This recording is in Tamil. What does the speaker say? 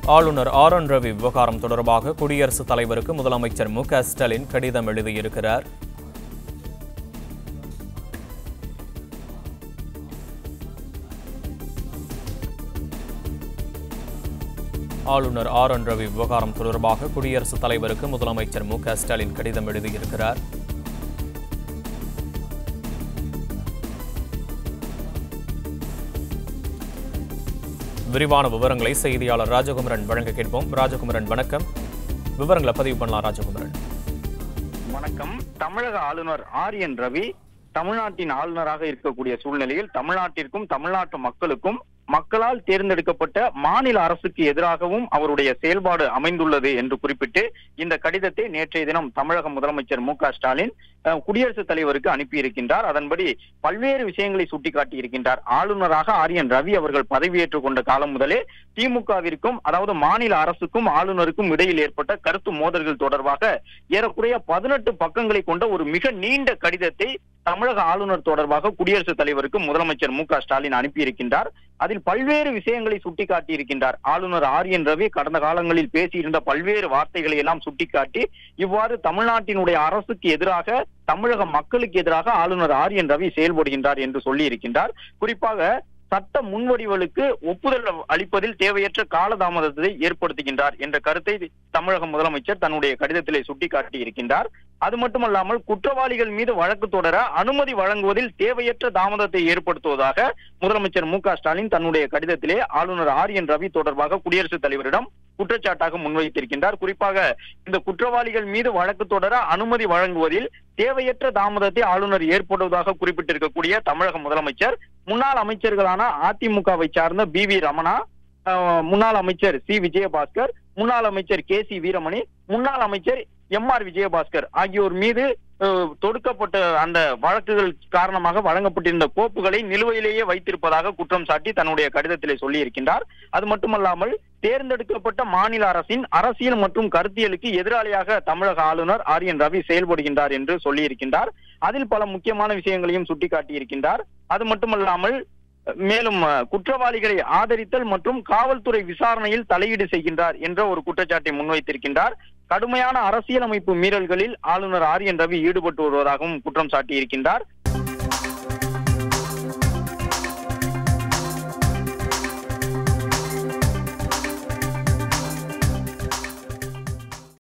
ஆளுநர் ஆர் என் ரவி விவகாரம் தொடர்பாக குடியரசுத் தலைவருக்கு முதலமைச்சர் மு க ஸ்டாலின் கடிதம் எழுதியிருக்கிறார் ஆளுநர் ஆர் என் ரவி விவகாரம் தொடர்பாக குடியரசுத் தலைவருக்கு முதலமைச்சர் மு க ஸ்டாலின் கடிதம் எழுதியிருக்கிறார் விரிவான விவரங்களை செய்தியாளர் ராஜகுமரன் வழங்க கேட்போம் ராஜகுமரன் வணக்கம் விவரங்களை பதிவு பண்ணலாம் ராஜகுமரன் வணக்கம் தமிழக ஆளுநர் ஆர் என் ரவி தமிழ்நாட்டின் ஆளுநராக இருக்கக்கூடிய சூழ்நிலையில் தமிழ்நாட்டிற்கும் தமிழ்நாட்டு மக்களுக்கும் மக்களால் தேர்ந்தெடுக்கப்பட்ட மாநில அரசுக்கு எதிராகவும் அவருடைய செயல்பாடு அமைந்துள்ளது என்று குறிப்பிட்டு இந்த கடிதத்தை நேற்றைய தினம் தமிழக முதலமைச்சர் மு க ஸ்டாலின் அஹ், குடியரசுத் தலைவருக்கு அனுப்பியிருக்கின்றார் அதன்படி பல்வேறு விஷயங்களை சுட்டிக்காட்டி இருக்கின்றார் ஆளுநராக ஆர் என் ரவி அவர்கள் பதவியேற்றுக் கொண்ட காலம் முதலே திமுகவிற்கும் அதாவது மாநில அரசுக்கும் ஆளுநருக்கும் இடையில் ஏற்பட்ட கருத்து மோதல்கள் தொடர்பாக ஏறக்குறைய பதினெட்டு பக்கங்களை கொண்ட ஒரு மிக நீண்ட கடிதத்தை தமிழக ஆளுநர் தொடர்பாக குடியரசுத் தலைவருக்கு முதலமைச்சர் மு க ஸ்டாலின் அனுப்பியிருக்கின்றார் அதில் பல்வேறு விஷயங்களை சுட்டிக்காட்டி இருக்கின்றார் ஆளுநர் ஆர் என் ரவி கடந்த காலங்களில் பேசியிருந்த பல்வேறு வார்த்தைகளை எல்லாம் சுட்டிக்காட்டி இவ்வாறு தமிழ்நாட்டினுடைய அரசுக்கு எதிராக தமிழக மக்களுக்கு எதிராக ஆளுநர் ஆர் என் ரவி செயல்படுகின்றார் என்று சொல்லி இருக்கின்றார் குறிப்பாக சட்ட முன்வடிவுகளுக்கு ஒப்புதல் அளிப்பதில் தேவையற்ற காலதாமதத்தை ஏற்படுத்துகின்றார் என்ற கருத்தை தமிழக முதலமைச்சர் தன்னுடைய கடிதத்திலே சுட்டிக்காட்டி இருக்கின்றார் அது மட்டுமல்லாமல் குற்றவாளிகள் மீது வழக்கு தொடர அனுமதி வழங்குவதில் தேவையற்ற தாமதத்தை ஏற்படுத்துவதாக முதலமைச்சர் மு க ஸ்டாலின் தன்னுடைய கடிதத்திலே ஆளுநர் ஆர் என் ரவி தொடர்பாக குடியரசுத் தலைவரிடம் குற்றச்சாட்டாக முன்வைத்திருக்கின்றார் குறிப்பாக இந்த குற்றவாளிகள் மீது வழக்கு தொடர அனுமதி வழங்குவதில் தேவையற்ற தாமதத்தை ஆளுநர் ஏற்படுவதாக குறிப்பிட்டிருக்கக்கூடிய தமிழக முதலமைச்சர் முன்னாள் அமைச்சர்களான அதிமுகவை சார்ந்த பி வி ரமணா அஹ், முன்னாள் அமைச்சர் சி விஜயபாஸ்கர் முன்னாள் அமைச்சர் கே சி வீரமணி முன்னாள் அமைச்சர் எம் ஆர் விஜயபாஸ்கர் ஆகியோர் மீது அஹ், தொடுக்கப்பட்ட அந்த வழக்குகள் காரணமாக வழங்கப்பட்டிருந்த கோப்புகளை நிலுவையிலேயே வைத்திருப்பதாக குற்றம் சாட்டி தன்னுடைய கடிதத்திலே சொல்லியிருக்கின்றார் அது மட்டுமல்லாமல் தேர்ந்தெடுக்கப்பட்ட மாநில அரசின் அரசியல் மற்றும் கருத்தியலுக்கு எதிராளியாக தமிழக ஆளுநர் ஆர் என் ரவி செயல்படுகின்றார் என்று சொல்லியிருக்கின்றார் அதில் பல முக்கியமான விஷயங்களையும் சுட்டிக்காட்டியிருக்கின்றார் அது மட்டுமல்லாமல் மேலும் அஹ், குற்றவாளிகளை ஆதரித்தல் மற்றும் காவல்துறை விசாரணையில் தலையீடு செய்கின்றார் என்ற ஒரு குற்றச்சாட்டை முன்வைத்திருக்கின்றார் கடுமையான அரசியலமைப்பு மீறல்களில் ஆளுநர் ஆர் என் ரவி ஈடுபட்டு வருவதாகவும் குற்றம் சாட்டியிருக்கின்றார்